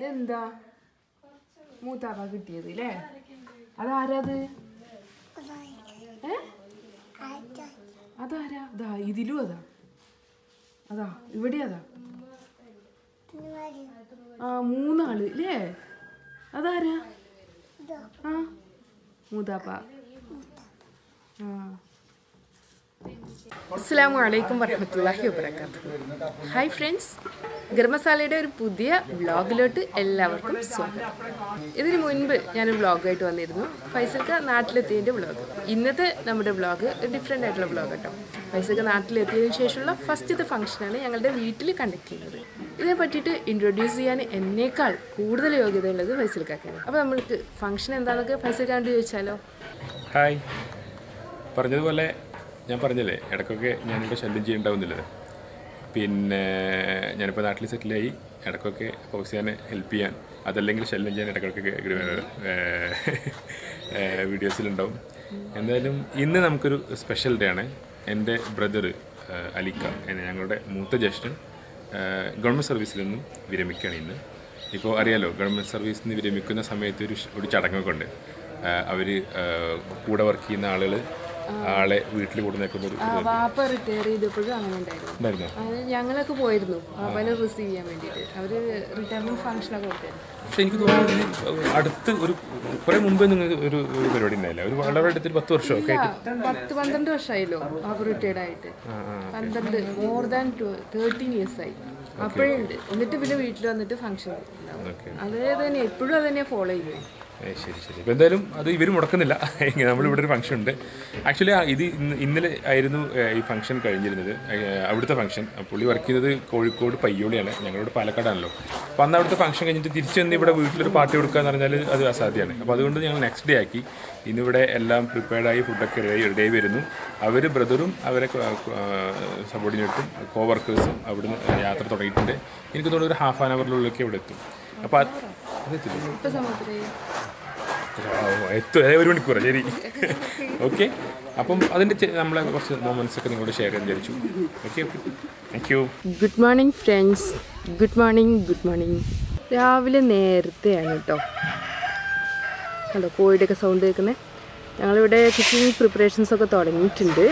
ഇതെന്താ മൂത്താപ്പ കിട്ടിയത് അല്ലേ അതാരത് ഏ അതാരാ ദാ ഇതിലും അതാ അതാ ഇവിടെ അതാ ആ മൂന്നാള് അല്ലേ അതാരാ ആ മൂത്താപ്പ ആ അസ്സാം വലൈക്കും വറഹമത്തല്ലാഹി വബർക്കാത്തു ഹായ് ഫ്രണ്ട്സ് ഗർമസാലയുടെ ഒരു പുതിയ വ്ളോഗിലോട്ട് എല്ലാവർക്കും സ്വാഗതം ഇതിന് മുൻപ് ഞാൻ വ്ളോഗായിട്ട് വന്നിരുന്നു ഫൈസൽക്ക നാട്ടിലെത്തിയതിൻ്റെ വ്ളോഗ് ഇന്നത്തെ നമ്മുടെ വ്ളോഗ് ഡിഫറെൻ്റ് ആയിട്ടുള്ള വ്ളോഗ് കേട്ടോ ഫൈസൽക്ക നാട്ടിലെത്തിയതിനു ശേഷമുള്ള ഫസ്റ്റത്തെ ഫംഗ്ഷനാണ് ഞങ്ങളുടെ വീട്ടിൽ കണ്ടക്ട് ചെയ്യുന്നത് ഇതിനെ പറ്റിയിട്ട് ഇൻട്രൊഡ്യൂസ് ചെയ്യാൻ എന്നേക്കാൾ കൂടുതൽ യോഗ്യതയുള്ളത് ഫൈസൽക്കാക്കാണ് അപ്പോൾ നമ്മൾക്ക് ഫംഗ്ഷൻ എന്താണെന്നൊക്കെ ഫൈസൽക്കാണ്ട് ചോദിച്ചാലോ ഹായ് പറഞ്ഞതുപോലെ ഞാൻ പറഞ്ഞല്ലേ ഇടയ്ക്കൊക്കെ ഞാനിവിടെ ശല്യം ചെയ്യണ്ടാവുന്നില്ലത് പിന്നെ ഞാനിപ്പോൾ നാട്ടിൽ സെറ്റിലായി ഇടയ്ക്കൊക്കെ ഫൗസിയാനെ ഹെൽപ്പ് ചെയ്യാൻ അതല്ലെങ്കിൽ ശല്യം ചെയ്യാൻ ഇടയ്ക്കൊക്കെ വീഡിയോസിലുണ്ടാവും എന്തായാലും ഇന്ന് നമുക്കൊരു സ്പെഷ്യൽ ഡേ ആണ് എൻ്റെ ബ്രദർ അലിക്ക എന്നെ ഞങ്ങളുടെ മൂത്ത ജ്യേഷ്ഠൻ ഗവൺമെൻറ് സർവീസിൽ നിന്നും വിരമിക്കുകയാണ് ഇന്ന് ഇപ്പോൾ അറിയാലോ ഗവൺമെൻറ് സർവീസിൽ നിന്ന് വിരമിക്കുന്ന സമയത്ത് ഒരു ഷ്- ഒരു ചടങ്ങൊക്കെ ഉണ്ട് അവർ കൂടെ വർക്ക് ചെയ്യുന്ന ആളുകൾ ആളെ വീട്ടിൽ കൂടെ നിൽക്കുന്ന ഒരു ആ വാപ്പ റിട്ടയർ ചെയ്തപ്പോഴും അങ്ങനെ ഉണ്ടായിരുന്നു ഉണ്ടായിരുന്നോ അത് ഞങ്ങളൊക്കെ പോയിരുന്നു വാപ്പനെ റിസീവ് ചെയ്യാൻ വേണ്ടിയിട്ട് അവര് റിട്ടയർമെന്റ് ഫംഗ്ഷനൊക്കെ കൊടുത്തായിരുന്നു പക്ഷെ എനിക്ക് തോന്നുന്നു ഇതിന് അടുത്ത് ഒരു കുറെ മുമ്പേ നിങ്ങൾക്ക് ഒരു ഒരു പരിപാടി ഉണ്ടായില്ല ഒരു വളരെ അടുത്തൊരു പത്ത് വർഷമൊക്കെ ആയിട്ട് പത്ത് പന്ത്രണ്ട് വർഷമായല്ലോ വാപ്പ റിട്ടയർഡ് ആയിട്ട് പന്ത്രണ്ട് മോർ ദാൻ തേർട്ടീൻ ഇയേഴ്സ് ആയി അപ്പോഴേ ഉണ്ട് എന്നിട്ട് പിന്നെ വീട്ടിൽ വന്നിട്ട് ഫംഗ്ഷൻ ഓക്കെ അതേ തന്നെ എപ്പോഴും അത് തന്നെ ഫോളോ ചെയ്യുന്നത് ശരി ശരി ഇപ്പം എന്തായാലും അത് ഇവർ മുടക്കുന്നില്ല ഇങ്ങനെ നമ്മളിവിടെ ഒരു ഫംഗ്ഷൻ ഉണ്ട് ആക്ച്വലി ഇത് ഇന്ന് ഇന്നലെ ആയിരുന്നു ഏഹ്, ഈ ഫംഗ്ഷൻ കഴിഞ്ഞിരുന്നത് ഏഹ്, അവിടുത്തെ ഫംഗ്ഷൻ പുള്ളി വർക്ക് ചെയ്യുന്നത് കോഴിക്കോട് പയ്യോളിയാണ് ഞങ്ങളുടെ പാലക്കാടാണല്ലോ അപ്പോൾ അന്ന് അവിടുത്തെ ഫംഗ്ഷൻ കഴിഞ്ഞിട്ട് തിരിച്ച് വന്ന് ഇവിടെ വീട്ടിലൊരു പാർട്ടി കൊടുക്കുക എന്ന് പറഞ്ഞാൽ അത് അസാധ്യമാണ് അപ്പോൾ അതുകൊണ്ട് ഞങ്ങൾ നെക്സ്റ്റ് ഡേ ആക്കി ഇന്നിവിടെ എല്ലാം പ്രിപ്പയർഡായി ഫുഡൊക്കെ റെഡി റെഡി വരുന്നു അവർ ബ്രദറും അവരെ സബോർഡിനേറ്റും കോ വർക്കേഴ്സും അവിടുന്ന് യാത്ര തുടങ്ങിയിട്ടുണ്ട് എനിക്ക് തോന്നുന്നു ഒരു ഹാഫ് ആൻ അവറിനുള്ളിലേക്ക് ഇവിടെ എത്തും അപ്പോൾ അത് അതെത്തില്ല ഇപ്പൊ സമയത്ത് എത്തും അതായത് ഒരു മണിക്കൂർ ശരി ഓക്കെ അപ്പം അതിൻ്റെ ചെ- നമ്മളെ കുറച്ച് മൊമെൻറ്റ്സ് ഒക്കെ നിങ്ങളോട് ഷെയർ ചെയ്യാൻ വിചാരിച്ചു okay okay thank you good morning friends good morning good morning രാവിലെ നേരത്തെയാണ് കേട്ടോ കണ്ടോ കോഴിയുടെയൊക്കെ സൗണ്ട് കേൾക്കുന്നത് ഞങ്ങളിവിടെ കുക്കിംഗ് പ്രിപ്പറേഷൻസ് ഒക്കെ തുടങ്ങിയിട്ടുണ്ട്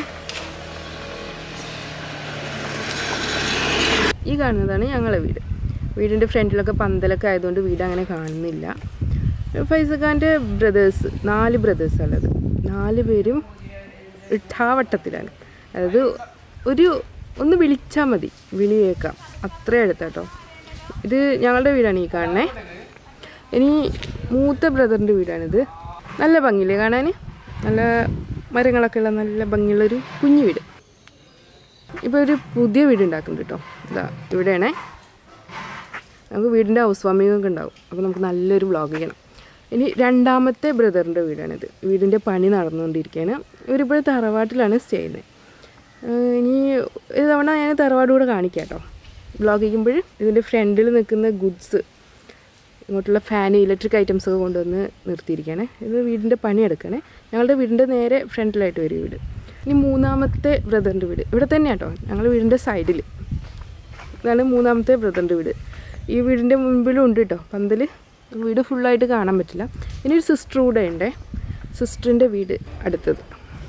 ഈ കാണുന്നതാണ് ഞങ്ങളെ വീട് വീടിൻ്റെ ഫ്രണ്ടിലൊക്കെ പന്തലൊക്കെ ആയതുകൊണ്ട് വീട് അങ്ങനെ കാണുന്നില്ല ഫൈസഖാൻ്റെ ബ്രദേഴ്സ് നാല് ബ്രദേഴ്സ് ഉള്ളത് നാല് പേരും ഇട്ടാവട്ടത്തിലാണ് അതായത് ഒരു ഒന്ന് വിളിച്ചാൽ മതി വിളി കേൾക്കാം അത്ര അടുത്താട്ടോ ഇത് ഞങ്ങളുടെ വീടാണ് ഈ കാണണേ ഇനി മൂത്ത ബ്രദറിൻ്റെ വീടാണിത് നല്ല ഭംഗിയില്ലേ കാണാൻ നല്ല മരങ്ങളൊക്കെ ഉള്ള നല്ല ഭംഗിയുള്ളൊരു കുഞ്ഞു വീട് ഇപ്പോൾ ഒരു പുതിയ വീട് ഉണ്ടാക്കുന്നുണ്ട് കേട്ടോ ഇതാ ഇവിടെയാണേ നമുക്ക് വീടിൻ്റെ ഹൗസ് വാമിംഗ് ഒക്കെ ഉണ്ടാവും അപ്പോൾ നമുക്ക് നല്ലൊരു വ്ളോഗ് ചെയ്യണം ഇനി രണ്ടാമത്തെ ബ്രദറിൻ്റെ വീടാണിത് വീടിൻ്റെ പണി നടന്നുകൊണ്ടിരിക്കുകയാണ് ഇവരിപ്പോഴും തറവാട്ടിലാണ് സ്റ്റേ ചെയ്യുന്നത് ഏഹ് ഇനി ഒരു തവണ ഞാൻ തറവാട് കൂടെ കാണിക്കാം കേട്ടോ വ്ളോഗ് ചെയ്യുമ്പോൾ ഇതിൻ്റെ ഫ്രണ്ടിൽ നിൽക്കുന്ന ഗുഡ്സ് ഇങ്ങോട്ടുള്ള ഫാൻ ഇലക്ട്രിക് ഐറ്റംസ് ഒക്കെ കൊണ്ടുവന്ന് നിർത്തിയിരിക്കുകയാണ് ഇത് വീടിൻ്റെ പണിയെടുക്കണേ ഞങ്ങളുടെ വീടിൻ്റെ നേരെ ഫ്രണ്ടിലായിട്ട് വരും വീട് ഇനി മൂന്നാമത്തെ ബ്രദറിൻ്റെ വീട് ഇവിടെ തന്നെയാണ് കേട്ടോ ഞങ്ങളുടെ വീടിൻ്റെ സൈഡിൽ ഇതാണ് മൂന്നാമത്തെ ബ്രദറിൻ്റെ വീട് ഈ വീടിൻ്റെ മുൻപിലും ഉണ്ട് കേട്ടോ പന്തൽ വീട് ഫുള്ളായിട്ട് കാണാൻ പറ്റില്ല ഇനി ഒരു സിസ്റ്റർ കൂടെ ഉണ്ടേ സിസ്റ്ററിൻ്റെ വീട് അടുത്തത്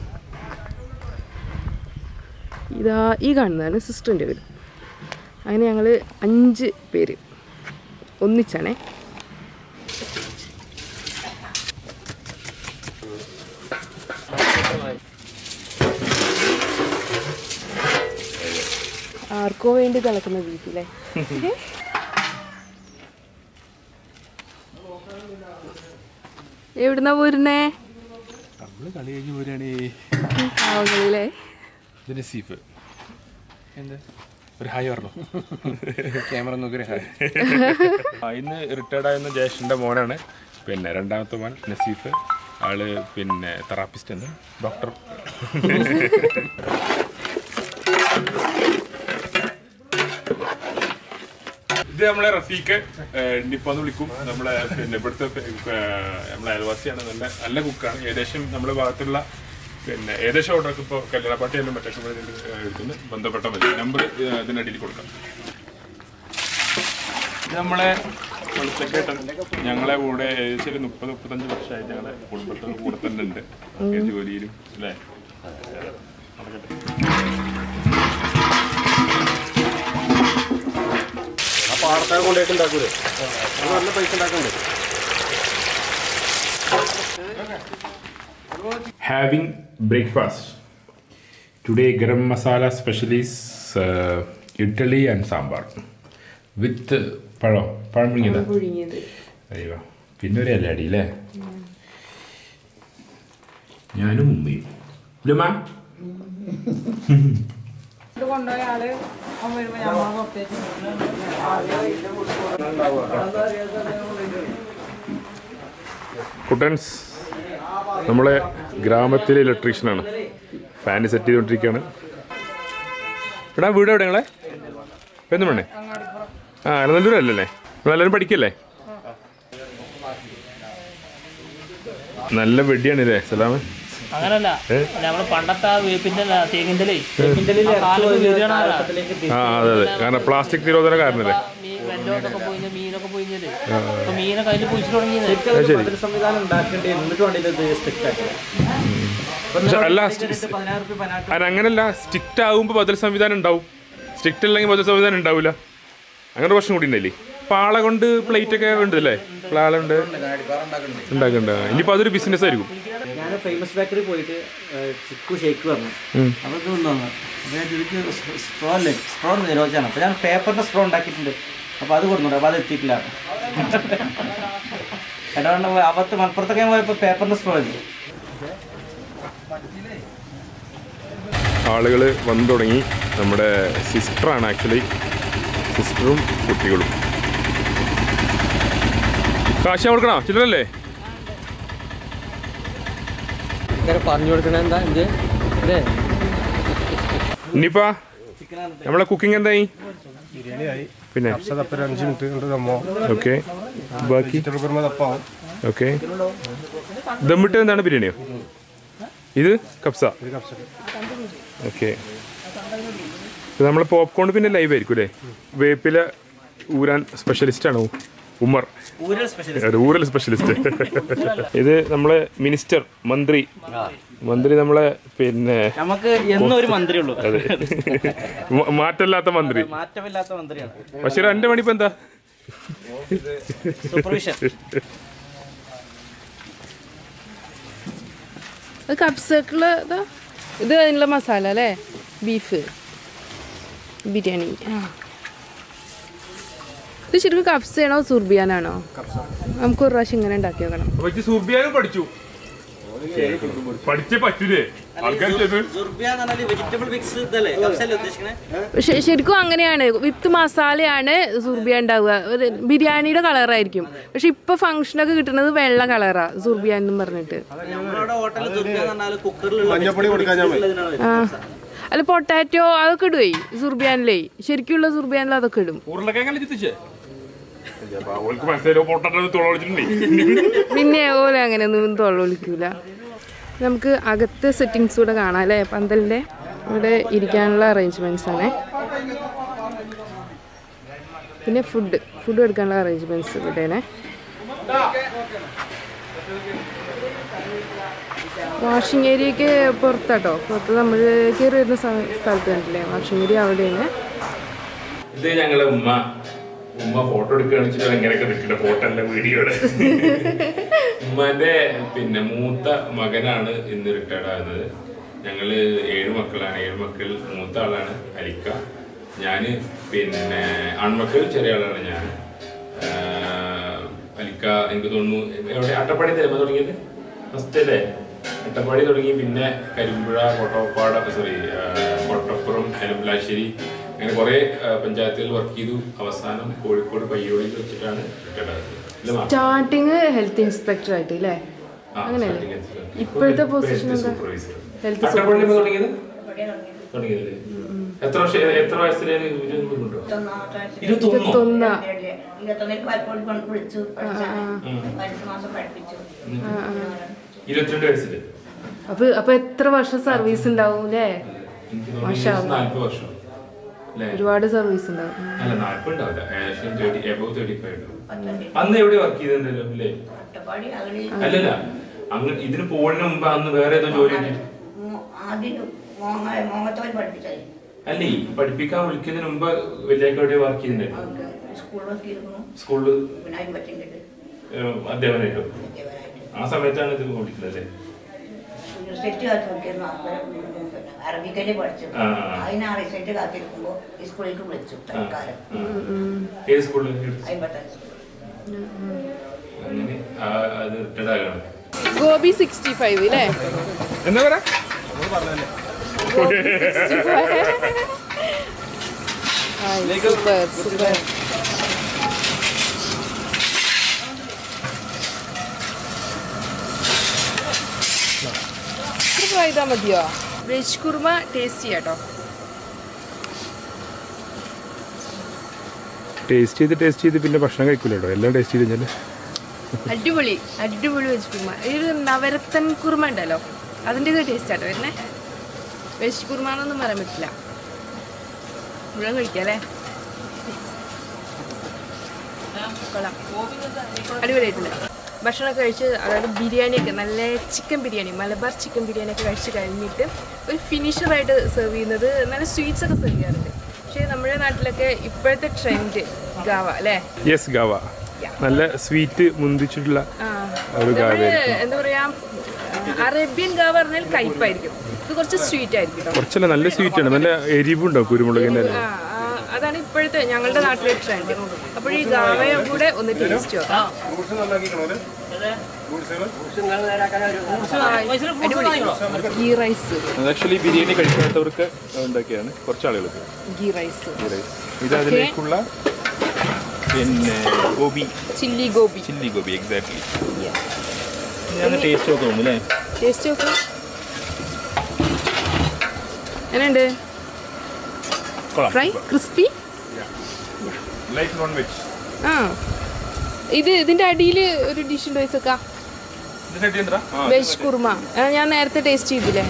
ഇതാ ഈ കാണുന്നതാണ് സിസ്റ്ററിൻ്റെ വീട് അങ്ങനെ ഞങ്ങൾ അഞ്ച് പേര് ഒന്നിച്ചാണേ ആർക്കോ വേണ്ടി തിളക്കുന്ന വീട്ടിലെ എവിടുന്നാ പോരുന്നേ നമ്മൾ കളി കഴിഞ്ഞ് പോരുകയാണ് പാവങ്ങളിലെ ഇതിൻ്റെ സീഫ് എന്താ ഒരു ഹായ് പറഞ്ഞു ക്യാമറ നോക്കി ഹായ് ആ, ഇന്ന് റിട്ടയർഡ് ആയിരുന്ന ജ്യേഷ്ഠൻ്റെ മോനാണ് പിന്നെ രണ്ടാമത്തെ മോൻ നസീഫ് ആള് പിന്നെ തെറാപ്പിസ്റ്റ് എന്ന് ഡോക്ടർ ഇത് നമ്മളെ റഫീഖ് ഇന്നിപ്പോന്ന് വിളിക്കും നമ്മളെ പിന്നെ ഇവിടുത്തെ ഏഹ്, നമ്മളെ അയൽവാസിയാണ് നല്ല നല്ല കുക്കാണ് ഏകദേശം നമ്മുടെ ഭാഗത്തുള്ള പിന്നെ ഏകദേശം ഓർഡറൊക്കെ ഇപ്പോൾ കല്യാണ പാർട്ടിയെല്ലാം മറ്റൊക്കെ ഇവിടെ നിന്ന്, ഏഹ്, എടുക്കുന്നു ബന്ധപ്പെട്ട മതി നമ്പർ ഇതിനടിയിൽ കൊടുക്കാം ഇത് നമ്മളെ വെളുത്തക്കേട്ടൻ ഞങ്ങളെ കൂടെ ഏകദേശം ഒരു മുപ്പത് മുപ്പത്തഞ്ച് വർഷമായിട്ട് ഞങ്ങളുടെ കുടുംബത്തിൽ കൂടെ തന്നെ ഉണ്ട് ഒക്കെ ജോലിയിലും അല്ലേ ആ പാടത്തൊക്കെ കൊണ്ടുപോയിട്ട് ഉണ്ടാക്കൂലേ അത് നല്ല പൈസ ഉണ്ടാക്കണ്ടേ having breakfast. Today, garam masala special is uh, Italy and sambar with uh, പഴം പഴം പിടിങ്ങിയതാ പുഴുങ്ങിയത് അയ്യോ പിന്നെ ഒരു അല്ലാടി അല്ലേ ഞാനും ഉമ്മയും ലുമാ കുട്ടൻസ് നമ്മളെ ഗ്രാമത്തിലെ ഇലക്ട്രീഷ്യനാണ് ഫാൻ സെറ്റ് ചെയ്തുകൊണ്ടിരിക്കുകയാണ് എടാ വീട് എവിടെ നിങ്ങളെ എന്ത് വേണേ ആ അലനല്ലൂരല്ലേ നിങ്ങളെല്ലാവരും പഠിക്കല്ലേ നല്ല വെടിയാണല്ലേ സലാമ് അങ്ങനല്ല നമ്മള് പണ്ടത്തെ ആ വേപ്പിന്റെ അല്ല, തേക്കിന്റെ കാലത്ത് വീഴണാല ആ അതെ അതെ കാരണം പ്ലാസ്റ്റിക് നിരോധന കാരണല്ലേ വെള്ളമൊക്കെ പോയിഞ്ഞ മീനൊക്കെ പോയിഞ്ഞത് ഇപ്പൊ മീനൊക്കെ അതിൽ കുഴിച്ചു തുടങ്ങിയത് അത് ശരി അതിന് സംവിധാനം ഉണ്ടാക്കേണ്ടി എന്നിട്ട് വേണ്ടി ഇത് സ്ട്രിക്റ്റ് ആക്കി പക്ഷെ അല്ല പതിനായിരം റുപ്യ പതിനായിരം അത് അങ്ങനല്ല സ്ട്രിക്റ്റ് ആകുമ്പോൾ ബദൽ സംവിധാനം ഉണ്ടാവും സ്ട്രിക്റ്റ് അല്ലെങ്കിൽ ബദൽ സംവിധാനം ഉണ്ടാവില്ല അങ്ങനെ ഒരു പ്രശ്നം കൂടി ഉണ്ടല്ലേ പാള കൊണ്ട് പ്ലേറ്റ് ഒക്കെ ഉണ്ട് അല്ലേ പാള ഉണ്ട് ഉണ്ടാക്കുന്നുണ്ട് ഇനിയിപ്പോൾ അതൊരു ബിസിനസ് ആയിരിക്കും ഞാൻ ഫേമസ് ബേക്കറി പോയിട്ട് ഏഹ്, ചിക്കു ഷേക്ക് പറഞ്ഞു അപ്പോൾ ഇത് കൊണ്ടുവന്നു അപ്പോൾ ഞാൻ ഇതിക്ക് സ്ട്രോ അല്ലേ സ്ട്രോ നിരോധനമാണ് അപ്പോൾ ഞാൻ പേപ്പറിൻ്റെ സ്ട്രോ ഉണ്ടാക്കിയിട്ടുണ്ട് അപ്പോൾ അത് കൊടുക്കുന്നുണ്ട് അപ്പോൾ അത് എത്തിയിട്ടില്ല അതുകൊണ്ട് അവത്ത് മലപ്പുറത്തൊക്കെ ഞാൻ പോയപ്പോൾ പേപ്പറിൻ്റെ സ്ട്രോ ഇല്ല ആളുകൾ വന്നു തുടങ്ങി നമ്മുടെ സിസ്റ്ററാണ് ആക്ച്വലി സിസ്റ്ററും കുട്ടികളും കാശ് കൊടുക്കണോ ചില്ലറല്ലേ പറഞ്ഞു കൊടുക്കണ എന്താ എന്ത് അല്ലേ ഇനിയിപ്പാ നമ്മളെ കുക്കിംഗ് എന്തായി ബിരിയാണിയായി പിന്നെ തപ്പ ഒരു അഞ്ച് മിനിറ്റ് കൊണ്ട് തമ്മോ ഓക്കെ ബാക്കി ചെറുപ്പുറമ തപ്പാവും ഓക്കെ ദമ്മിട്ട് എന്താണ് ബിരിയാണിയോ ഇത് കപ്സ ഒരു കപ്സ ഓക്കെ നമ്മളെ പോപ്കോൺ പിന്നെ ലൈവ് ആയിരിക്കും അല്ലേ വേപ്പില ഊരാൻ സ്പെഷ്യലിസ്റ്റ് ആണോ ഉമ്മർ ഊരൽ സ്പെഷ്യൽ ഒരു ഊരൽ സ്പെഷ്യലിസ്റ്റ് ഇത് നമ്മളെ മിനിസ്റ്റർ മന്ത്രി മന്ത്രി നമ്മളെ പിന്നെ നമുക്ക് എന്നും ഒരു മന്ത്രി ഉള്ളൂ അതെ മ- മാറ്റമില്ലാത്ത മന്ത്രി മാറ്റമില്ലാത്ത മന്ത്രിയാണ് പക്ഷേ എന്റെ പണിപ്പോ എന്താ സൂപ്പർവിഷൻ അത് കപ്സക്കുള്ള ഇതാ ഇത് അതിനുള്ള മസാല അല്ലേ ബീഫ് ബിരിയാണി ആ ഇത് ശരിക്കും കപ്സയാണോ സുർബിയാനാണോ നമുക്ക് ഒരു പ്രാവശ്യം ഇങ്ങനെ ഉണ്ടാക്കി നോക്കണം സുർബിയാനും പഠിച്ചു പഠിച്ചേ പറ്റൂലേ ആൾക്കാർ സുർബിയ എന്ന് പറഞ്ഞാൽ വെജിറ്റബിൾ മിക്സ് ഇതല്ലേ കപ്സല്ലേ ഉദ്ദേശിക്കണേ പക്ഷെ ശരിക്കും അങ്ങനെയാണ് വിത്ത് മസാലയാണ് സുർബിയ ഉണ്ടാവുക ഒരു ബിരിയാണിയുടെ കളറായിരിക്കും പക്ഷെ ഇപ്പൊ ഫംഗ്ഷനൊക്കെ കിട്ടുന്നത് വെള്ള കളറാ സുർബിയ എന്നും പറഞ്ഞിട്ട് നമ്മളവിടെ ഹോട്ടലിൽ സുർബിയ എന്ന് പറഞ്ഞാൽ കുക്കറിലുള്ള മഞ്ഞപ്പൊടി കൊടുക്കാൻ ഞാൻ മതി. ആ അല്ല പൊട്ടാറ്റോ അതൊക്കെ ഇടുവേ സുർബിയാനിലേ ശരിക്കുള്ള സുർബിയാനിൽ അതൊക്കെ ഇടും ഉരുളക്കിഴങ്ങല്ലേ ചിത്തിച്ചേ ഓൾക്ക് മനസ്സിലായോ പൊട്ടോ തുളച്ചിട്ടുണ്ടേ പിന്നെ ഓല അങ്ങനെ ഒന്നും തൊള്ളൊളിക്കൂല നമുക്ക് അകത്തെ സെറ്റിങ്സ് കൂടെ കാണാം അല്ലേ പന്തലിന്റെ ഇവിടെ ഇരിക്കാനുള്ള അറേഞ്ച്മെന്റ്സ് ആണ് പിന്നെ ഫുഡ് ഫുഡ് എടുക്കാനുള്ള അറേഞ്ച്മെന്റ്സ് ഇവിടെയാണ് വാഷിംഗ് ഏരിയക്ക് പുറത്താട്ടോ പുറത്ത് നമ്മൾ കയറി വരുന്ന സ്ഥ- സ്ഥലത്ത് കണ്ടില്ലേ വാഷിംഗ് ഏരിയ അവിടെയാണ് ഇത് ഞങ്ങളെ ഉമ്മ ഉമ്മ ഫോട്ടോ എടുക്കുകയാണെന്ന് വെച്ചിട്ട് എങ്ങനെയൊക്കെ നിൽക്കുന്ന ഫോട്ടോ അല്ല വീഡിയോയുടെ ഉമ്മാന്റെ പിന്നെ മൂത്ത മകനാണ് ഇന്ന് റിട്ടയർഡ് ആകുന്നത് ഞങ്ങള് ഏഴ് മക്കളാണ് ഏഴ് മക്കൾ മൂത്ത ആളാണ് അലിക്ക ഞാന് പിന്നെ ആൺമക്കൾ ചെറിയ ആളാണ് ഞാൻ ആഹ് അലിക്ക എനിക്ക് തോന്നുന്നു എവിടെ അട്ടപ്പാടി തരുമ്പോ തുടങ്ങിയത് ഫസ്റ്റ് അല്ലേ അട്ടപ്പാടി തുടങ്ങി പിന്നെ കരിമ്പുഴ കോട്ടപ്പാട സോറി കോട്ടപ്പുറം എലമ്പലാശ്ശേരി അങ്ങനെ കുറെ പഞ്ചായത്തുകൾ വർക്ക് ചെയ്തു അവസാനം കോഴിക്കോട് പയ്യോളിൽ വെച്ചിട്ടാണ് റിട്ടയർഡ് ആകുന്നത് ഇല്ല മാ? സ്റ്റാർട്ടിങ് ഹെൽത്ത് ഇൻസ്പെക്ടർ ആയിട്ട് അല്ലേ ആ, അങ്ങനെയല്ലേ starting as- ഇപ്പോഴത്തെ ഇപ്പൊ പൊസിഷൻ health എന്താ supervisor. ഹെൽത്ത് അട്ടപ്പാടിയിൽ നിന്ന് തുടങ്ങിയത് തുടങ്ങിയതല്ലേ എത്ര വർഷം എത്ര വയസ്സിലാണ് ഇരുപതുണ്ടോ ഇരുപത്തൊന്നോ ഇരുപത്തൊന്ന ഇരുപത്തൊന്നിൽ പലപ്പോഴും കൊണ്ട് വിളിച്ചു പഠിച്ചാണ് പതിനെട്ട് മാസം പഠിപ്പിച്ചു ഇരുപത്തിരണ്ട് വയസ്സില് അപ്പൊ അപ്പൊ എത്ര വർഷം സർവീസ് ഉണ്ടാവും അല്ലേ എനിക്ക് തോന്നുന്നു നാല്പത് വർഷം അല്ലേ ഒരുപാട് സർവീസ് ഉണ്ടാവും അല്ല നാൽപ്പുണ്ടാവില്ല ഏകദേശം തേർട്ടി എബവ് തേർട്ടി ഫൈവ് ഉണ്ടാവും പത്തനംതിട്ട അന്ന് എവിടെ വർക്ക് ചെയ്തിട്ടുണ്ടല്ലോ അല്ലേ അട്ടപ്പാടി അഗളി അല്ലല്ല അങ്ങനെ ഇതിന് പോകുന്നതിന് മുമ്പ് അന്ന് വേറെ ഏതോ ജോലി ഉണ്ട് മോ- ആദ്യം മോങ്ങ മോങ്ങത്തോൽ പഠിപ്പിച്ചത് അല്ലേ പഠിപ്പിക്കാൻ വിളിക്കുന്നതിന് മുമ്പ് വലിയൊക്കെ എവിടെ വർക്ക് ചെയ്തിട്ടുണ്ടായിരുന്നു അവർക്ക് സ്കൂളിലൊക്കെ ഇരുന്നു സ്കൂളിൽ പിന്നെ അമ്പറ്റിൻ്റെ അധ്യാപനമായിട്ടോ ആ സമയത്താണ് ഇത് വിളിക്കുന്നത് അല്ലേ റിസൾട്ട് കാത്തിരിക്കുന്നു പിന്നെ അറബിക്കല്ലേ പഠിച്ചത് ആ. അതിന് ആ റിസൾട്ട് കാത്തിരിക്കുമ്പോൾ ഈ സ്കൂളിലേക്ക് വിളിച്ചു തൽക്കാലം ഏത് സ്കൂളിൽ അമ്പത്തഞ്ച് സ്കൂൾ അങ്ങനെ ആ, അത് റിട്ടയർഡ് ആകണം ഗോപി സിക്സ്റ്റി ഫൈവ് അല്ലേ എന്താ പറയാ സൂപ്പർ സൂപ്പർ ഇത്ര ഫ്രൈ ചെയ്താൽ മതിയോ വെജ് കുർമ ടേസ്റ്റ് ചെയ്യാട്ടോ ടേസ്റ്റ് ചെയ്ത് ടേസ്റ്റ് ചെയ്ത് പിന്നെ ഭക്ഷണം കഴിക്കൂലോ എല്ലാം ടേസ്റ്റ് ചെയ്ത് കഴിഞ്ഞാൽ അടിപൊളി അടിപൊളി വെജ് കുർമ ഈ ഒരു നവരത്തൻ കുർമ ഉണ്ടല്ലോ അതിൻ്റെ ഇത് ടേസ്റ്റ് ആട്ടോ വരുന്നേ വെജ് കുർമ എന്നൊന്നും പറയാൻ പറ്റില്ല മുഴുവൻ കഴിക്കാം അല്ലേ കൊള്ളാം അടിപൊളിയായിട്ടുണ്ട് ഭക്ഷണമൊക്കെ കഴിച്ച് അതായത് ബിരിയാണിയൊക്കെ നല്ല ചിക്കൻ ബിരിയാണി മലബാർ ചിക്കൻ ബിരിയാണിയൊക്കെ കഴിച്ച് കഴിഞ്ഞിട്ട് ഒരു ഫിനിഷറായിട്ട് സെർവ് ചെയ്യുന്നത് നല്ല സ്വീറ്റ്സ് ഒക്കെ സെർവ് ചെയ്യാറുണ്ട് പക്ഷേ നമ്മുടെ നാട്ടിലൊക്കെ ഇപ്പോഴത്തെ ട്രെൻഡ് ഗാവ അല്ലേ യെസ് ഗാവ നല്ല സ്വീറ്റ് മുന്തിച്ചിട്ടുള്ള ആ. ഒരു നമ്മള് ഗാവയായിരിക്കും എന്താ പറയാ അറേബ്യൻ ഗാവ പറഞ്ഞാൽ കയ്പായിരിക്കും ഇത് കുറച്ച് സ്വീറ്റ് ആയിരിക്കും കേട്ടോ കുറച്ചല്ല നല്ല സ്വീറ്റ് ആണ് നല്ല എരിവുണ്ടാവും കുരുമുളകിന്റെ എല്ലാം. ആ, ആ, അതാണ് ഇപ്പോഴത്തെ ഞങ്ങളുടെ നാട്ടിലെ ട്രെൻഡ് അപ്പോൾ ഈ ഗാവയെ കൂടെ ഒന്ന് ടേസ്റ്റ് നോക്കാം ഗീ റൈസ് അത് ആക്ച്വലി ബിരിയാണി കഴിക്കാത്തവർക്ക് ഉണ്ടാക്കിയാണ് കുറച്ച് ആളുകൾക്ക് ഗീ റൈസ് ഇത് അതിലേക്കുള്ള പിന്നെ gobi chilli gobi chilli gobi exactly ഞാൻ ടേസ്റ്റ് ഒക്കെ തോന്നുന്നു അല്ലേ ടേസ്റ്റ് നോക്കാം എങ്ങനെയുണ്ട് fry crispy like non veg ആ ഇത് ഇതിന്റെ അടിയിൽ ഒരു ഡിഷ് ഉണ്ട് വെച്ചേക്കാം വെജ് കുർമ ആ, ഞാൻ നേരത്തെ ടേസ്റ്റ് ചെയ്തില്ലേ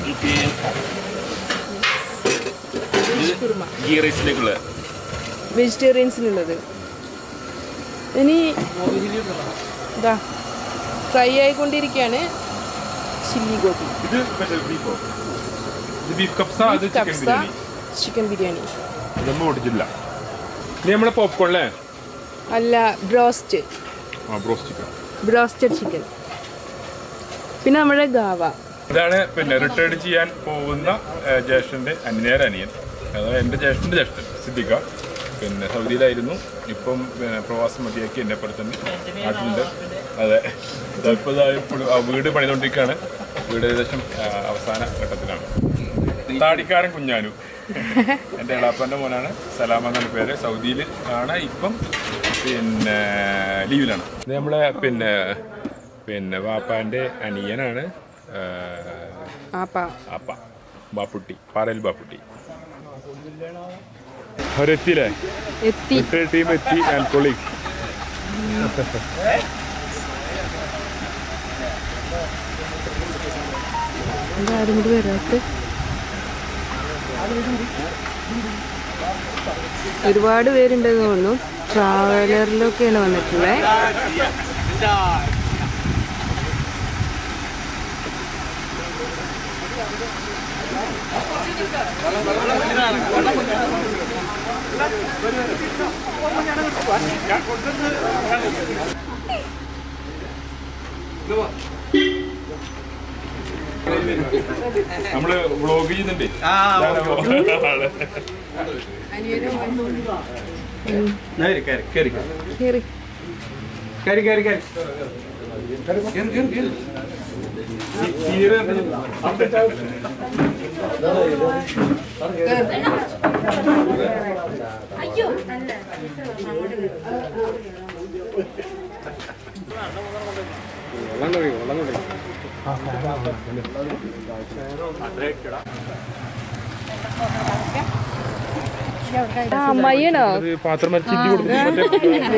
വെജ് കുർമ ഗീ റൈസിലേക്കുള്ള വെജിറ്റേറിയൻസിനുള്ളത് ഇനി ഇതാ ഫ്രൈ ആയിക്കൊണ്ടിരിക്കുകയാണ് ചില്ലി ഗോപി ഇത് ബീഫോ ഇത് ബീഫ് കപ്സ അത് ചിക്കൻ കപ്സ ബിരിയാണി ചിക്കൻ ബിരിയാണി ഇതൊന്നും ഓടിച്ചില്ല ഇനി നമ്മളെ പോപ്കോൺ അല്ലേ അല്ല ബ്രോസ്റ്റ് ആ ബ്രോസ്റ്റ് ചിക്കൻ ബ്രോസ്റ്റഡ് ചിക്കൻ പിന്നെ നമ്മുടെ ഗാവ ഇതാണ് പിന്നെ റിട്ടയർഡ് ചെയ്യാൻ പോകുന്ന ഏഹ്, ജ്യേഷ്ഠൻ്റെ അനിയർ അനിയൻ അതായത് എൻ്റെ ജ്യേഷ്ഠൻ്റെ ജ്യേഷ്ഠൻ സിദ്ദിഖ പിന്നെ സൗദിയിലായിരുന്നു ഇപ്പം പിന്നെ പ്രവാസം മതിയാക്കി എൻ്റെ അപ്പുറത്ത് തന്നെ നാട്ടിലുണ്ട് അതെ ഇപ്പോൾ ഇപ്പോഴും ആ വീട് പണിതുകൊണ്ടിരിക്കുകയാണ് വീട് ഏകദേശം ആ, അവസാന ഘട്ടത്തിലാണ് താടിക്കാരൻ കുഞ്ഞാനു എൻ്റെ ഇളാപ്പൻ്റെ മോനാണ് സലാമ എന്നാണ് പേര് സൗദിയിൽ ആണ് ഇപ്പം പിന്നെ ലീവിലാണ് ഇത് നമ്മളെ പിന്നെ പിന്നെ വാപ്പാൻ്റെ അനിയനാണ് ആ, ആപ്പാ അപ്പ ബാപ്പുട്ടി പാറയിൽ ബാപ്പുട്ടി അവരെത്തിയില്ലേ എത്തി റിട്ടയർ ടീം എത്തി ആൽക്കോളിക് ആരും കൂടി വരാത്ത ഒരുപാട് പേരുണ്ടെന്ന് തോന്നുന്നു ട്രാവലറിലൊക്കെയാണ് വന്നിട്ടുള്ളത് നമ്മള് വ്ളോഗ് ചെയ്യുന്നുണ്ട് കേറി കയറി കയറി കയറി ആ അമ്മയ്യണോ അത് പാത്രം മരിച്ചിട്ട് കൊടുത്തു മറ്റേ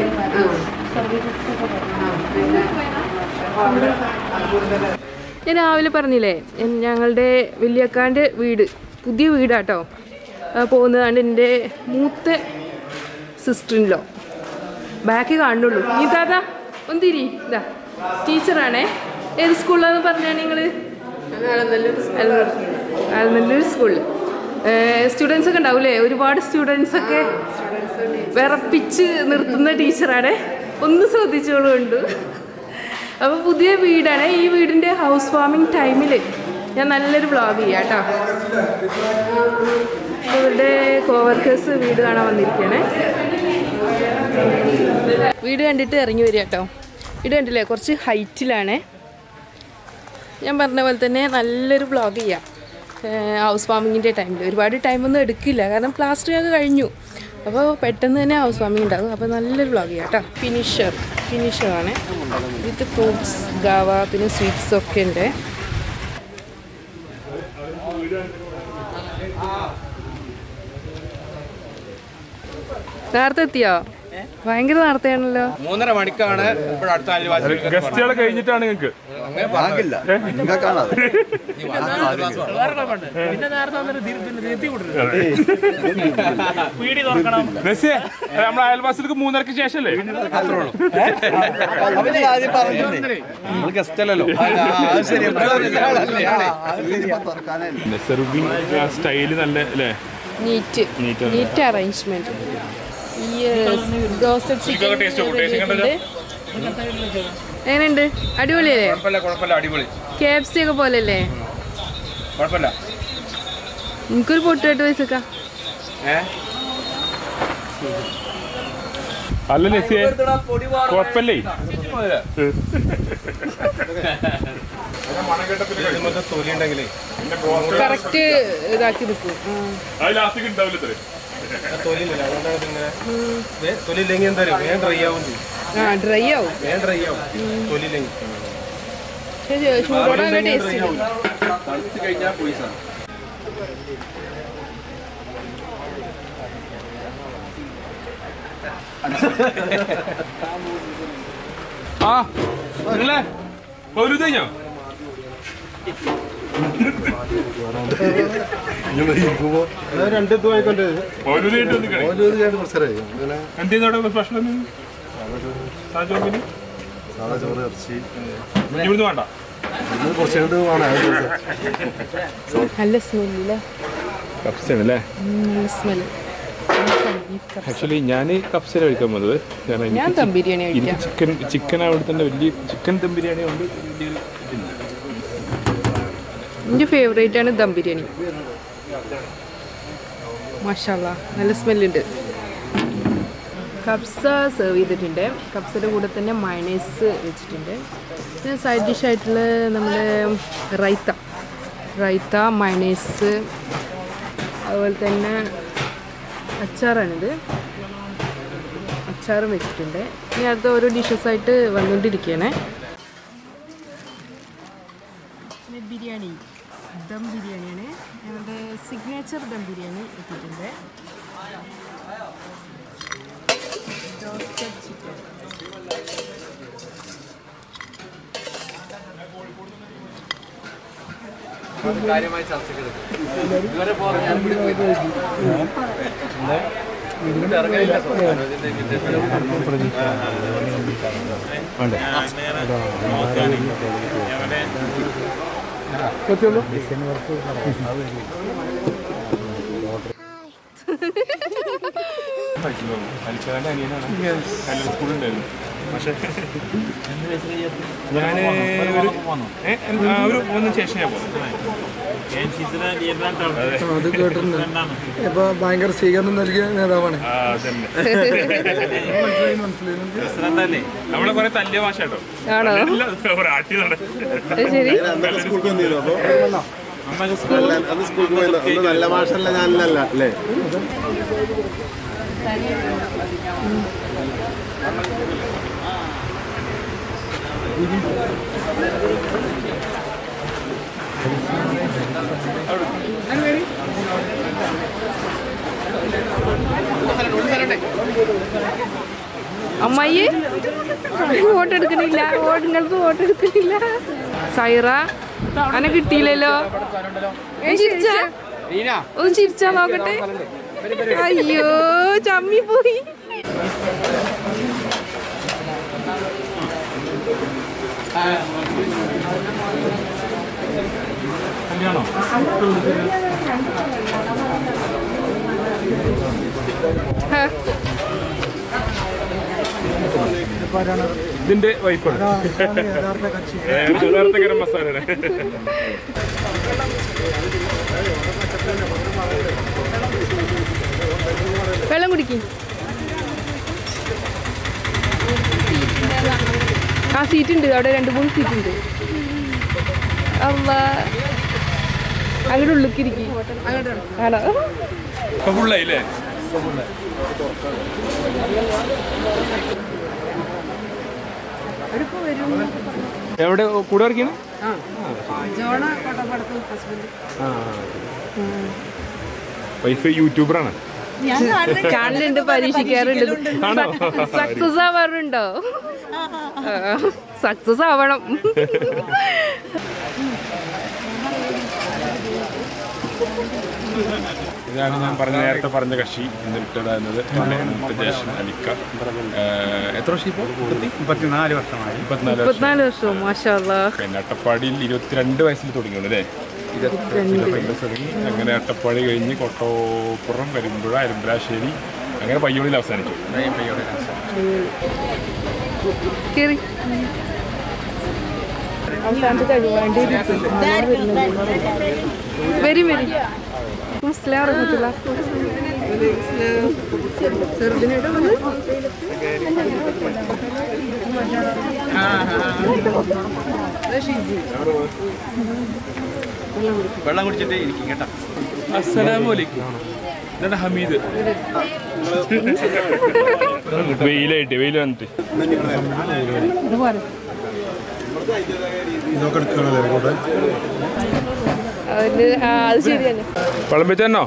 ഞാൻ രാവിലെ പറഞ്ഞില്ലേ എൻ- ഞങ്ങളുടെ വലിയക്കാൻ്റെ വീട് പുതിയ വീടാട്ടോ പോകുന്നതാണ് എൻ്റെ മൂത്ത സിസ്റ്ററിൻലോ ബാക്ക് കാണുള്ളൂ നീ താത്ത ഒന്ന് തിരി ഇതാ ടീച്ചറാണേ ഏത് സ്കൂളിലാന്ന് പറഞ്ഞാണ് നിങ്ങൾ ആലനല്ലൂർ സ്കൂളിൽ സ്റ്റുഡൻസ് ഒക്കെ ഉണ്ടാവില്ലേ ഒരുപാട് സ്റ്റുഡൻസ് ഒക്കെ വിറപ്പിച്ച് നിർത്തുന്ന ടീച്ചറാണ് ഒന്ന് ശ്രദ്ധിച്ചോളുണ്ട് അപ്പോൾ പുതിയ വീടാണ് ഈ വീടിൻ്റെ ഹൗസ് വാമിങ് ടൈമിൽ ഞാൻ നല്ലൊരു വ്ളോഗ് ചെയ്യാം കേട്ടോ ഇവരുടെ കോവർക്കേഴ്സ് വീട് കാണാൻ വന്നിരിക്കുകയാണേ വീട് കണ്ടിട്ട് ഇറങ്ങി വരിക കേട്ടോ വീട് കണ്ടില്ലേ കുറച്ച് ഹൈറ്റിലാണ് ഞാൻ പറഞ്ഞ പോലെ തന്നെ നല്ലൊരു വ്ളോഗ് ചെയ്യാം ഹൗസ് വാമിങ്ങിൻ്റെ ടൈമിൽ ഒരുപാട് ടൈമൊന്നും എടുക്കില്ല കാരണം പ്ലാസ്റ്റർ ഒക്കെ കഴിഞ്ഞു അപ്പോൾ പെട്ടെന്ന് തന്നെ ഹൗസ് വാമിങ് ഉണ്ടാകും അപ്പോൾ നല്ലൊരു വ്ളോഗ് ചെയ്യാം കേട്ടോ ഫിനിഷർ ഫിനിഷറാണ് വിത്ത് ഫ്രൂട്ട്സ് ഗാവ പിന്നെ സ്വീറ്റ്സ് ഒക്കെ ഉണ്ട് നേരത്തെ എത്തിയോ ഭയങ്കര നേരത്തെയാണല്ലോ മൂന്നര മണിക്കാണ് ഇപ്പോൾ അടുത്ത അയൽവാസി ഗസ്റ്റുകൾ കഴിഞ്ഞിട്ടാണ് നിങ്ങൾക്ക് പിന്നെ നേരത്തെ വന്നിട്ട് തിരി- പിന്നെ നിർത്തി വിടരുത്. പീടി തുറക്കണം നസിയെ നമ്മളെ അയൽവാസികൾക്ക് മൂന്നരക്ക് ശേഷമല്ലേ ഗസ്റ്റ് അല്ലല്ലോ നെസറുദ്ദീൻ സ്റ്റൈല് നല്ല അല്ലേ നീറ്റ് Neat ആണ്. നീറ്റ് അറേഞ്ച്മെന്റ് ഈ റോസ്റ്റഡ് ചിക്കൻ taste നോക്കൂ. Tasting കണ്ടല്ലോ. എങ്ങനെയുണ്ട് അടിപൊളിയല്ലേ കുഴപ്പമില്ല കുഴപ്പമില്ല അടിപൊളി കെ എഫ് സി ഒക്കെ പോലല്ലേ കുഴപ്പമില്ല എനിക്കൊരു പൊട്ടുകെട്ട് വെച്ചേക്കാം അല്ല നസിയെ കുഴപ്പല്ലേ തൊലി ഉണ്ടെങ്കിലേ കറക്റ്റ് ഇതാക്കി നിൽക്കും അത് ലാസ്റ്റ് ഉണ്ടാവില്ല തൊലി ഇല്ല അതുകൊണ്ടാണ് ഇതിങ്ങനെ വേ- തൊലി ഇല്ലെങ്കിൽ എന്താ അറിയോ? വേഗം ഡ്രൈ ആവും ചെയ്യും ആ ഡ്രൈ ആവും വേഗം ഡ്രൈ ആവും തൊലി ഇല്ലെങ്കിൽ പക്ഷേ ചൂടോടെ നല്ല ടേസ്റ്റ് ഉണ്ട് തണുത്ത് കഴിഞ്ഞാൽ പോയി സാധനം ആ നിങ്ങളെ ഒരു കഴിഞ്ഞോ രണ്ട് ഇത് വാങ്ങിക്കൊണ്ട് ഒരു എന്തേന്നോടെ സ്പെഷ്യൽ സാജോബിന് സാധാ ചോറ് ഇറച്ചി ഇവിടുന്ന് വേണ്ട ഇത് കുറച്ച് കഴിഞ്ഞിട്ട് വേണം അത് ദിവസം. നല്ല സ്മെല്ലേ കപ്സാണ് അല്ലേ നല്ല സ്മെല്ല് ആക്ച്വലി ഞാൻ കപ്സല കഴിക്കാൻ പോകുന്നത് കാരണം ഞാൻ ദം ബിരിയാണി എനിക്ക് കഴിക്കാം ചിക്കൻ ചിക്കൻ അവിടെ തന്നെ വലിയ ചിക്കൻ ദം ബിരിയാണി കൊണ്ട് വലിയൊരു ഇതില്ല എൻ്റെ ഫേവറേറ്റ് ആണ് ദം ബിരിയാണി മഷാല നല്ല സ്മെല്ലുണ്ട് കബ്സ സെർവ് ചെയ്തിട്ടുണ്ട് കബ്സയുടെ കൂടെ തന്നെ മയണൈസ് വെച്ചിട്ടുണ്ട് പിന്നെ സൈഡ് ഡിഷ് ആയിട്ടുള്ള നമ്മുടെ റൈത്ത റൈത്ത മയണൈസ് അതുപോലെ തന്നെ അച്ചാറാണിത് അച്ചാറും വെച്ചിട്ടുണ്ട് ഇനി അടുത്ത ഓരോ ഡിഷസ് ആയിട്ട് വന്നുകൊണ്ടിരിക്കുകയാണേ പിന്നെ ബിരിയാണി ദം ബിരിയാണിയാണ് ഞങ്ങളുടെ സിഗ്നേച്ചർ ദം ബിരിയാണി എത്തിയിട്ടുണ്ട് റോസ്റ്റഡ് ചിക്കൻ കാര്യമായി ചർച്ച ചെയ്തത് ഇതുവരെ അലിക്കാന്റെ അനിയനാണ് നല്ലൊരു സ്കൂളുണ്ടായിരുന്നു പക്ഷേ ഞാൻ ഒരു ഏ, എന്ത്- ആ, ഒരു മൂന്ന് ശേഷം ഞാൻ പോകുന്നത് അത് കേട്ടിട്ടുണ്ട് ഇപ്പൊ ഭയങ്കര സ്വീകരണം നൽകിയ നേതാവാണ് ആ അതന്നെ നമ്മളെ കുറെ തല്ലിയ ഭാഷ കേട്ടോ ആണോ ആട്ടി നട അത് ശരി അന്നൊക്കെ സ്കൂൾക്ക് വന്നിരുന്നു അപ്പൊ അന്ന് സ്കൂൾക്ക് പോയല്ലോ അന്ന് നല്ല ഭാഷയല്ല ഞാനല്ല അല്ലേ അമ്മായി വോട്ട് എടുക്കണില്ല വോട്ട് നിങ്ങൾക്ക് വോട്ട് എടുക്കണില്ല സൈറ അനെ കിട്ടിയില്ലല്ലോ ഏ, ചിരിച്ചാ? ഒന്ന് ചിരിച്ചാ നോക്കട്ടെ അയ്യോ ചമ്മി പോയി ഹാ. ഇതിന്റെ വൈഫാണ് യഥാർത്ഥ ഗരം മസാല വെള്ളം കുടിക്കും ആ സീറ്റ് ഉണ്ട് അവിടെ രണ്ട് മൂന്ന് സീറ്റ് ഉണ്ട് അല്ല അങ്ങോട്ട് ഉള്ളിലേക്ക് ഇരിക്കും ആണോ ഇപ്പൊ ഫുള്ളായില്ലേ എവിടെ കൂടെ വർക്കാണ് വൈഫ് യൂട്യൂബറാണ് കാണലുണ്ട് പരീക്ഷിക്കാറുണ്ട് ആണോ സക്സസ് ആവാറുണ്ടോ സക്സസ് ആവണം ഇതാണ് ഞാൻ പറഞ്ഞ നേരത്തെ പറഞ്ഞ കക്ഷി ഇന്ന് റിട്ടയർഡ് ജേഷൻ അലിക്ക ഏഹ്, എത്ര വർഷം ഇപ്പോൾ മുപ്പത്തിനാല് വർഷമായി മുപ്പത്തിനാല് വർഷം മുപ്പത്തിനാല് വർഷവും മാഷാല്ലാ പിന്നെ അട്ടപ്പാടിയിൽ ഇരുപത്തിരണ്ട് വയസ്സിൽ തുടങ്ങിയുള്ളൂ അല്ലേ ഇരുപത്തിരണ്ട് തുടങ്ങി അങ്ങനെ അട്ടപ്പാടി കഴിഞ്ഞ് കൊട്ടോപ്പുറം കരിമ്പുഴ അരുമ്പലാശ്ശേരി അങ്ങനെ പയ്യോളിൽ അവസാനിച്ചു കേറി അവസാനത്തെ കഴിവാണ്ടി വരും വരും മുസ്ലാം അറിഞ്ഞിട്ടില്ല ചെറുതിനായിട്ട് വന്ന് വെള്ളം കുടിച്ചിട്ട് ഇരിക്കും കേട്ടോ അസ്സലാമലൈക്കും ഇതാണ് ഹമീദ് വെയിലായിട്ട് വെയിൽ വന്നിട്ട് ഇതൊക്കെ എടുക്കണല്ലേ കൂടെ അവര് ആ, അത് ശരി തന്നെ വളം വെച്ചോ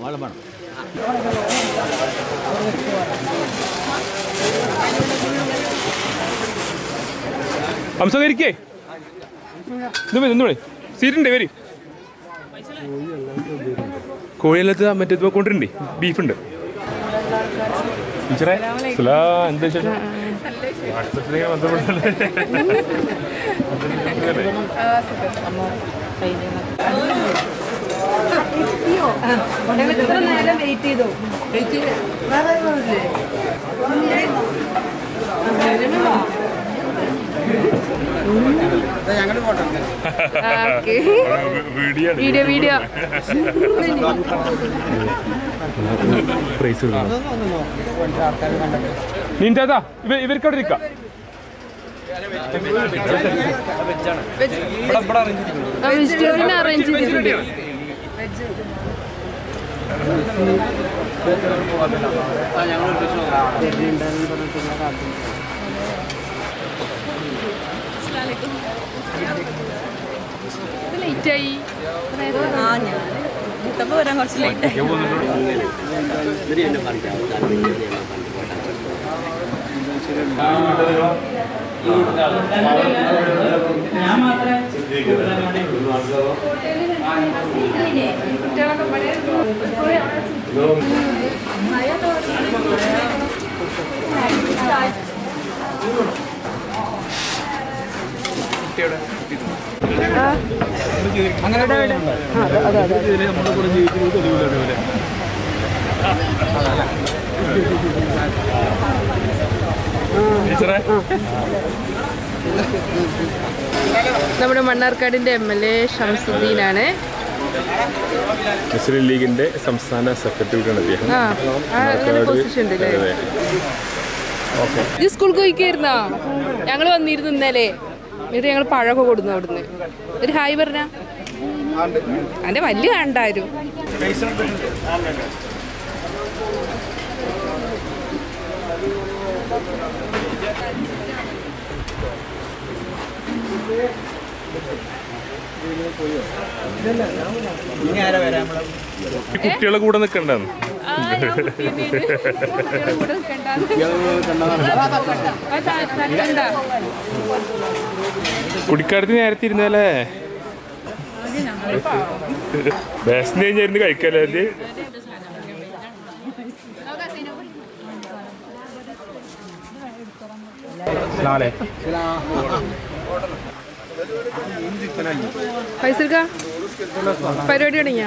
ഹംസ ഇരിക്കേ ഇത് മതി ഇന്ന് സീറ്റുണ്ട് വരി കോഴിയല്ലത്ത് മറ്റേ ഇത് കൊണ്ടിട്ടുണ്ട് ബീഫുണ്ട് ടീച്ചറെ അസ്സലാ, എന്താ വിശേഷം വാട്സപ്പിലേക്ക് ബന്ധപ്പെട്ടല്ലേ എത്ര നേരം വെയിറ്റ് ചെയ്തോ വീഡിയോ വീഡിയോ വീഡിയോ പ്രൈസ് നീന്താ ഇവ ഇവർക്ക് അവിടെ ഇരിക്കാം വെജിറ്റേറിയൻ അറേഞ്ച് ചെയ്തിട്ടുണ്ട് ലേറ്റായി വരാൻ കുറച്ച് ലേറ്റ് ടീച്ചറെ നമ്മുടെ മണ്ണാർക്കാടിന്റെ എം എൽ എ ഷംസുദ്ദീനാണ് മുസ്ലിം ലീഗിന്റെ സംസ്ഥാന സെക്രട്ടറിയാണ് അദ്ദേഹം ആ ആ, അങ്ങനെ പൊസിഷൻ ഉണ്ട് അല്ലേ ഈ സ്കൂൾക്ക് പോയിക്കായിരുന്നോ ഞങ്ങൾ വന്നിരുന്നു ഇന്നലെ എന്നിട്ട് ഞങ്ങൾ പഴമൊക്കെ കൊടുന്നു അവിടുന്ന് ഒരു ഹായ് പറഞ്ഞ അതിന്റെ വലിയ കണ്ടാരും ഇനി ആരാ വരാൻ ഈ കുട്ടികളെ കൂടെ നിൽക്കണ്ടെന്ന് കുടിക്കാടത്ത് നേരത്തെ ഇരുന്നാലേ വിശന്ന് കഴിഞ്ഞായിരുന്നു കഴിക്കാല്ലേ അത് ഫൈസൽക്ക പരിപാടി തുടങ്ങിയാ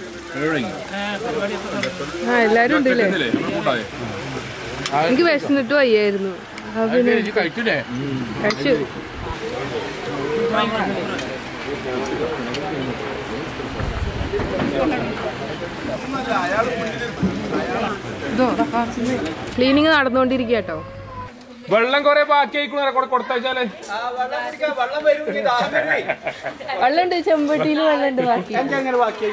ആ എല്ലാരും ഉണ്ടല്ലേ എനിക്ക് വിശന്നിട്ട് വയ്യായിരുന്നു അപ്പൊ പിന്നെ കഴിച്ചു ക്ലീനിങ് നടന്നുകൊണ്ടിരിക്കുക കേട്ടോ വെള്ളം കൊറേ ബാക്കി ആയിക്കോളെ കൊടുത്തയച്ചാലേ വെള്ളമുണ്ട് ചെമ്പട്ടിയിൽ വെള്ളമുണ്ട് ബാക്കി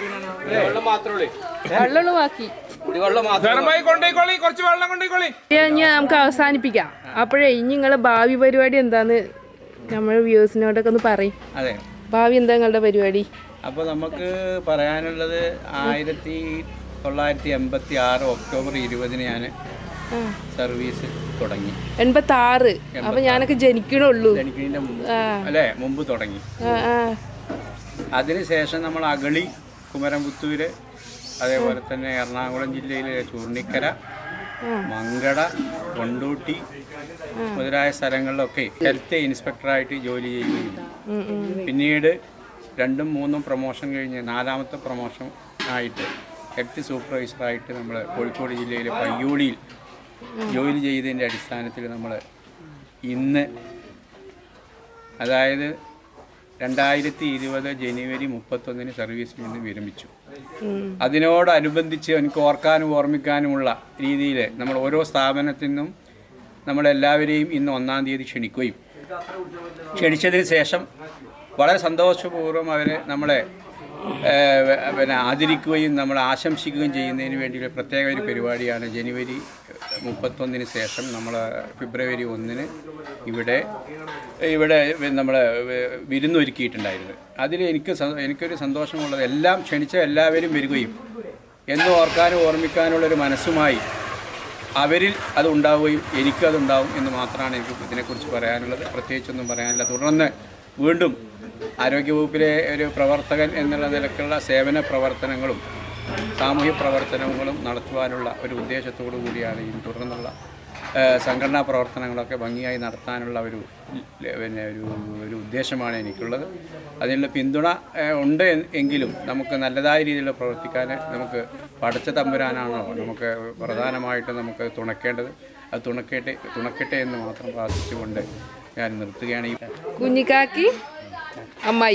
വെള്ളമുള്ള ബാക്കി ധർമ്മമായി കൊണ്ടേക്കോളി കുറച്ച് വെള്ളം കൊണ്ടേക്കോളി ഇനി നമുക്ക് അവസാനിപ്പിക്കാം അപ്പോഴേ ഇനി നിങ്ങളെ ഭാവി പരിപാടി എന്താന്ന് നമ്മൾ വ്യൂസിനോടൊക്കെ ഒന്ന് പറയും അതെ ഭാവി എന്താ നിങ്ങളുടെ പരിപാടി അപ്പോൾ നമുക്ക് പറയാനുള്ളത് ആയിരത്തി തൊള്ളായിരത്തി എൺപത്തി ആറ് ഒക്ടോബർ ഇരുപതിന് ഞാൻ സർവീസ് തുടങ്ങി എൺപത്തി ആറ് അപ്പൊ ഞാനൊക്കെ ജനിക്കണുള്ളൂ എനിക്കിതിൻ്റെ മുമ്പ് അല്ലേ മുമ്പ് തുടങ്ങി ആ, ആ. അതിനുശേഷം നമ്മൾ അഗളി കുമരംപുത്തൂര് അതേപോലെ തന്നെ എറണാകുളം ജില്ലയിലെ ചൂർണിക്കര മങ്കട കൊണ്ടൂട്ടി മുതലായ സ്ഥലങ്ങളിലൊക്കെ ഹെൽത്ത് ഇൻസ്പെക്ടറായിട്ട് ജോലി ചെയ്യുകയും ഉം, ഉം. പിന്നീട് രണ്ടും മൂന്നും പ്രൊമോഷൻ കഴിഞ്ഞ് നാലാമത്തെ പ്രൊമോഷൻ ആയിട്ട് ഹെൽത്ത് സൂപ്പർവൈസറായിട്ട് നമ്മൾ കോഴിക്കോട് ജില്ലയിലെ പയ്യോളിയിൽ ജോലി ചെയ്തതിൻ്റെ അടിസ്ഥാനത്തിൽ നമ്മൾ ഇന്ന് അതായത് രണ്ടായിരത്തി ഇരുപത് ജനുവരി മുപ്പത്തൊന്നിന് സർവീസിൽ നിന്ന് വിരമിച്ചു അതിനോടനുബന്ധിച്ച് എനിക്ക് ഓർക്കാനും ഓർമ്മിക്കാനുമുള്ള രീതിയിൽ നമ്മൾ ഓരോ സ്ഥാപനത്തിൽ നിന്നും നമ്മളെല്ലാവരെയും ഇന്ന് ഒന്നാം തീയതി ക്ഷണിക്കുകയും ക്ഷണിച്ചതിന് ശേഷം വളരെ സന്തോഷപൂർവ്വം അവരെ നമ്മളെ ഏഹ്, വ- പിന്നെ ആദരിക്കുകയും നമ്മൾ ആശംസിക്കുകയും ചെയ്യുന്നതിന് വേണ്ടി ഒരു പ്രത്യേക ഒരു പരിപാടിയാണ് ജനുവരി മുപ്പത്തൊന്നിന് ശേഷം നമ്മൾ ഫെബ്രുവരി ഒന്നിന് ഇവിടെ ഇവിടെ നമ്മൾ വിരുന്നൊരുക്കിയിട്ടുണ്ടായിരുന്നത് അതിൽ എനിക്ക് സ- എനിക്കൊരു സന്തോഷമുള്ളത് എല്ലാം ക്ഷണിച്ച എല്ലാവരും വരികയും എന്ന് ഓർക്കാനും ഓർമ്മിക്കാനുള്ളൊരു മനസ്സുമായി അവരിൽ അത് ഉണ്ടാവുകയും എനിക്കതുണ്ടാവും എന്ന് മാത്രമാണ് എനിക്ക് ഇതിനെക്കുറിച്ച് പറയാനുള്ളത് പ്രത്യേകിച്ചൊന്നും പറയാനില്ല തുടർന്ന് വീണ്ടും ആരോഗ്യവകുപ്പിലെ ഒരു പ്രവർത്തകൻ എന്നുള്ള നിലക്കുള്ള സേവന പ്രവർത്തനങ്ങളും സാമൂഹ്യ പ്രവർത്തനങ്ങളും നടത്തുവാനുള്ള ഒരു ഉദ്ദേശത്തോടു കൂടിയാണ് ഇനി തുടർന്നുള്ള ഏഹ്, സംഘടനാ പ്രവർത്തനങ്ങളൊക്കെ ഭംഗിയായി നടത്താനുള്ള ഒരു ല- പിന്നെ ഒരു ഒരു ഉദ്ദേശമാണ് എനിക്കുള്ളത് അതിനുള്ള പിന്തുണ ഏഹ്, ഉണ്ട് എൻ- എങ്കിലും നമുക്ക് നല്ലതായ രീതിയിൽ പ്രവർത്തിക്കാൻ നമുക്ക് പഠിച്ച തമ്പുരാനാണോ നമുക്ക് പ്രധാനമായിട്ട് നമുക്ക് തുണക്കേണ്ടത് അത് തുണക്കട്ടെ തുണക്കട്ടെ എന്ന് മാത്രം പ്രാർത്ഥിച്ചുകൊണ്ട് ഞാൻ നിർത്തുകയാണ് ഈ കുഞ്ഞിക്കാക്കി അമ്മായി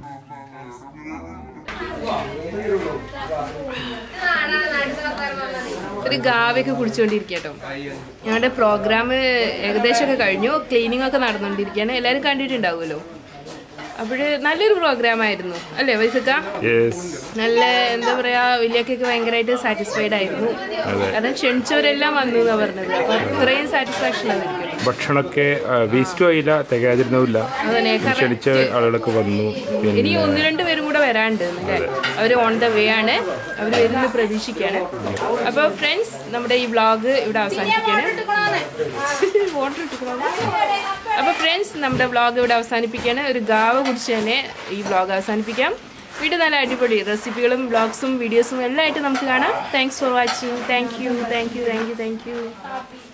ഒരു ഗാവയൊക്കെ കുടിച്ചുകൊണ്ടിരിക്കട്ടോ ഞങ്ങളുടെ പ്രോഗ്രാം ഏകദേശമൊക്കെ കഴിഞ്ഞു ക്ലീനിങ് ഒക്കെ നടന്നുകൊണ്ടിരിക്കുകയാണ് എല്ലാവരും കണ്ടിട്ടുണ്ടാവുമല്ലോ അപ്പോൾ നല്ലൊരു പ്രോഗ്രാം ആയിരുന്നു അല്ലേ വൈസക്ക നല്ല എന്താ പറയാ വലിയൊക്കെ ഭയങ്കരമായിട്ട് സാറ്റിസ്ഫൈഡ് ആയിരുന്നു കാരണം ക്ഷണിച്ചവരെല്ലാം വന്നു എന്നാ പറഞ്ഞത് അപ്പൊ അത്രയും സാറ്റിസ്ഫാക്ഷൻ ആയിരിക്കും ഭക്ഷണമൊക്കെ വേസ്റ്റും ആയില്ല തികയാതിരുന്നില്ല അതന്നെ കാരണം ക്ഷണിച്ച ആളുകളൊക്കെ വന്നു ഇനി ഒന്ന് രണ്ട് പേരും കൂടെ വരാണ്ട് അല്ലേ അവർ ഓൺ ദ വേ ആണ് അവർ വരുന്ന പ്രതീക്ഷിക്കാണ് അപ്പോൾ ഫ്രണ്ട്സ് നമ്മുടെ ഈ വ്ളോഗ് ഇവിടെ അവസാനിപ്പിക്കുകയാണ് വാട്ടർ അപ്പോൾ ഫ്രണ്ട്സ് നമ്മുടെ വ്ളോഗ് ഇവിടെ അവസാനിപ്പിക്കുകയാണ് ഒരു ഗാവ കുടിച്ച് തന്നെ ഈ വ്ളോഗ് അവസാനിപ്പിക്കാം വീണ്ടും നല്ല അടിപൊളി റെസിപ്പികളും വ്ളോഗ്സും വീഡിയോസും എല്ലാം ആയിട്ട് നമുക്ക് കാണാം thanks for watching thank you thank you thank you thank U